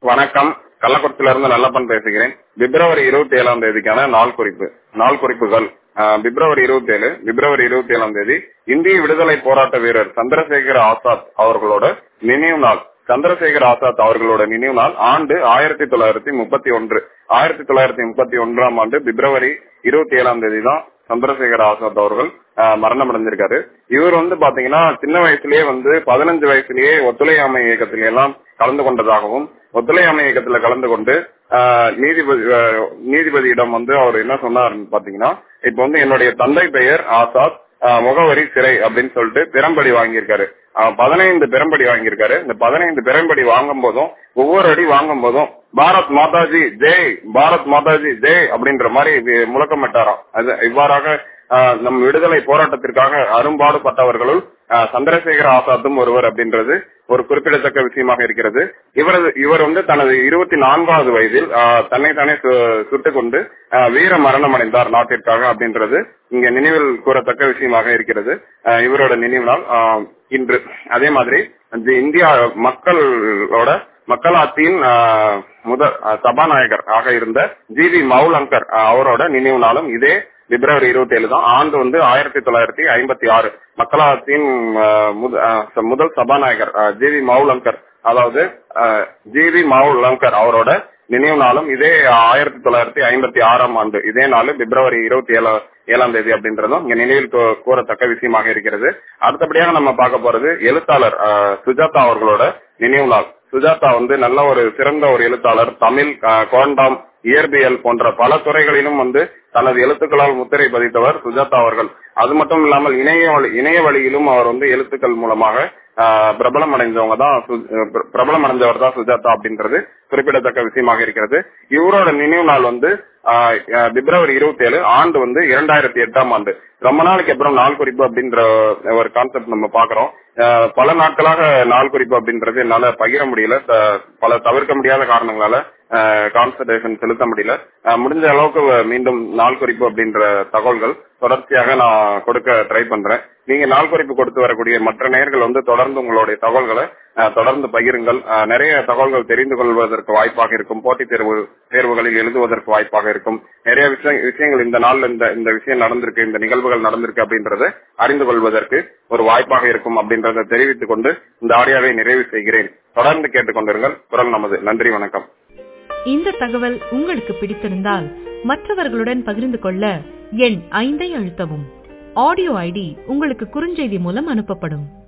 வணக்கம் கள்ளக்குறிச்சியில இருந்து நல்லப்பன் பேசுகிறேன் பிப்ரவரி இருபத்தி ஏழாம் தேதிக்கான நாள் குறிப்பு நாள் குறிப்புகள் ஆஹ் பிப்ரவரி இருபத்தி ஏழு பிப்ரவரி இருபத்தி ஏழாம் தேதி இந்திய விடுதலை போராட்ட வீரர் சந்திரசேகர் ஆசாத் அவர்களோட நினைவு நாள் சந்திரசேகர் ஆசாத் அவர்களோட நினைவு நாள் ஆண்டு ஆயிரத்தி தொள்ளாயிரத்தி முப்பத்தி ஒன்று ஆயிரத்தி தொள்ளாயிரத்தி முப்பத்தி ஒன்றாம் ஆண்டு பிப்ரவரி இருபத்தி ஏழாம் தேதி தான் சந்திரசேகர் ஆசாத் அவர்கள் ஆஹ் மரணம் அடைஞ்சிருக்காரு இவர் வந்து பாத்தீங்கன்னா சின்ன வயசுலயே வந்து பதினஞ்சு வயசுலயே ஒத்துழையாமை இயக்கத்தில எல்லாம் கலந்து கொண்டதாகவும் ஒத்துழையாமை இயக்கத்துல கலந்து கொண்டு ஆஹ் நீதிபதி ஆஹ் நீதிபதியிடம் வந்து அவர் என்ன சொன்னாருன்னு பாத்தீங்கன்னா இப்ப வந்து என்னுடைய தந்தை பெயர் ஆசாத் ஆஹ் முகவரி சிறை அப்படின்னு சொல்லிட்டு பெரம்படி வாங்கியிருக்காரு பதினைந்து பெரம்படி வாங்கியிருக்காரு இந்த பதினைந்து பெரம்படி வாங்கும் போதும் ஒவ்வொரு அடி வாங்கும் போதும் பாரத் மாதாஜி ஜெய் பாரத் மாதாஜி ஜெய் அப்படின்ற மாதிரி இது முழக்கமிட்டாராம் அது இவ்வாறாக ஆஹ் நம் விடுதலை போராட்டத்திற்காக அரும்பாடுபட்டவர்களுள் ஆஹ் சந்திரசேகர ஆசாத்தும் ஒருவர் அப்படின்றது ஒரு குறிப்பிடத்தக்க விஷயமாக இருக்கிறது இவரது இவர் வந்து தனது இருபத்தி நான்காவது வயதில் ஆஹ் தன்னை தானே சுட்டுக் கொண்டு ஆஹ் வீர மரணம் அடைந்தார் நாட்டிற்காக அப்படின்றது இங்க நினைவில் கூறத்தக்க விஷயமாக இருக்கிறது ஆஹ் இவரோட நினைவு நாள் ஆஹ் இன்று அதே மாதிரி இந்தியா மக்களோட மக்களாட்சியின் முதல் சபாநாயகர் ஆக இருந்த ஜி வி மவுலங்கர் அவரோட நினைவு நாளும் இதே பிப்ரவரி இருபத்தி ஏழு தான் ஆண்டு வந்து ஆயிரத்தி தொள்ளாயிரத்தி ஐம்பத்தி ஆறு மக்களாட்சியின் முதல் சபாநாயகர் ஜி வி மவுலங்கர் அதாவது ஜி வி மவுலங்கர் அவரோட நினைவு நாளும் இதே ஆயிரத்தி தொள்ளாயிரத்தி ஐம்பத்தி ஆறாம் ஆண்டு இதே நாள் பிப்ரவரி இருபத்தி ஏழு ஏழாம் தேதி அப்படின்றதும் இங்க நினைவில் கூறத்தக்க விஷயமாக இருக்கிறது அடுத்தபடியாக நம்ம பார்க்க போறது எழுத்தாளர் சுஜாதா அவர்களோட நினைவு நாள் சுஜாதா வந்து நல்ல ஒரு சிறந்த ஒரு எழுத்தாளர் தமிழ் கோண்டாம் இயற்பியல் போன்ற பல துறைகளிலும் வந்து தனது எழுத்துக்களால் முத்திரை பதித்தவர் சுஜாதா அவர்கள் அது மட்டும் இல்லாமல் இணைய இணைய வழியிலும் அவர் வந்து எழுத்துக்கள் மூலமாக பிரபலம் அடைஞ்சவங்க தான் பிரபலம் அடைஞ்சவர் தான் சுஜாதா அப்படின்றது குறிப்பிடத்தக்க விஷயமாக இருக்கிறது இவரோட நினைவு நாள் வந்து பிப்ரவரி இருபத்தி ஏழு ஆண்டு வந்து இரண்டாயிரத்தி எட்டாம் ஆண்டு ரொம்ப நாளைக்கு அப்புறம் நாள் குறிப்பு அப்படின்ற ஒரு கான்செப்ட் நம்ம பாக்குறோம் பல நாட்களாக நாள் குறிப்பு அப்படின்றது என்னால பகிர முடியல பல தவிர்க்க முடியாத காரணங்களால கான்சன்ட்ரேஷன் செலுத்த முடியல முடிஞ்ச அளவுக்கு மீண்டும் நாள் குறிப்பு அப்படின்ற தகவல்கள் தொடர்ச்சியாக நான் கொடுக்க ட்ரை பண்றேன் நீங்க நாள் குறிப்பு கொடுத்து வரக்கூடிய மற்ற நேர்கள் வந்து தொடர்ந்து உங்களுடைய தகவல்களை தொடர்ந்து பகிருங்கள் நிறைய தகவல்கள் தெரிந்து கொள்வதற்கு வாய்ப்பாக இருக்கும் போட்டித் தேர்வு தேர்வுகளில் எழுதுவதற்கு வாய்ப்பாக இருக்கும் நிறைய விஷயங்கள் இந்த நாள் இந்த இந்த விஷயம் நடந்திருக்கு இந்த நிகழ்வுகள் நடந்திருக்கு அப்படின்றத அறிந்து கொள்வதற்கு ஒரு வாய்ப்பாக இருக்கும் அப்படின்றத தெரிவித்துக் கொண்டு இந்த ஆடியோவை நிறைவு செய்கிறேன் தொடர்ந்து கேட்டுக்கொண்டிருங்கள் குரல் நமது நன்றி வணக்கம் இந்த தகவல் உங்களுக்கு பிடித்திருந்தால் மற்றவர்களுடன் பகிர்ந்து கொள்ள எண் ஐந்தை அழுத்தவும் ஆடியோ ஐடி உங்களுக்கு குறுஞ்செய்தி மூலம் அனுப்பப்படும்